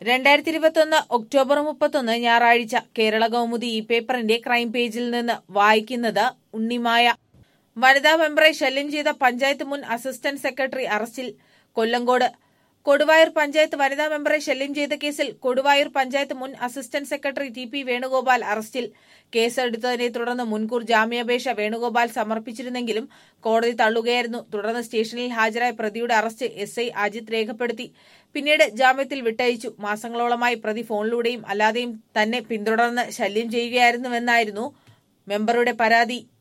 രണ്ടായിരത്തി ഇരുപത്തൊന്ന് ഒക്ടോബർ മുപ്പത്തൊന്ന് ഞായറാഴ്ച കേരള കൗമുദി ഈ പേപ്പറിന്റെ ക്രൈം പേജിൽ നിന്ന് വായിക്കുന്നത് ഉണ്ണിമായ വനിതാ മെമ്പറെ ശല്യം ചെയ്ത പഞ്ചായത്ത് മുൻ അസിസ്റ്റന്റ് സെക്രട്ടറി അറസ്റ്റിൽ കൊല്ലങ്കോട് കൊടുവായൂർ പഞ്ചായത്ത് വനിതാ മെമ്പറെ ശല്യം ചെയ്ത കേസിൽ കൊടുവായൂർ പഞ്ചായത്ത് മുൻ assistant secretary T P Venugopal അറസ്റ്റിൽ കേസെടുത്തതിനെ തുടർന്ന് മുൻകൂർ ജാമ്യാപേക്ഷ വേണുഗോപാൽ സമർപ്പിച്ചിരുന്നെങ്കിലും കോടതി തള്ളുകയായിരുന്നു തുടർന്ന് സ്റ്റേഷനിൽ ഹാജരായ പ്രതിയുടെ അറസ്റ്റ് എസ് ഐ അജിത് രേഖപ്പെടുത്തി പിന്നീട് ജാമ്യത്തിൽ വിട്ടയച്ചു മാസങ്ങളോളമായി പ്രതി ഫോണിലൂടെയും അല്ലാതെയും തന്നെ പിന്തുടർന്ന് ശല്യം ചെയ്യുകയായിരുന്നുവെന്നായിരുന്നു മെമ്പറുടെ പരാതി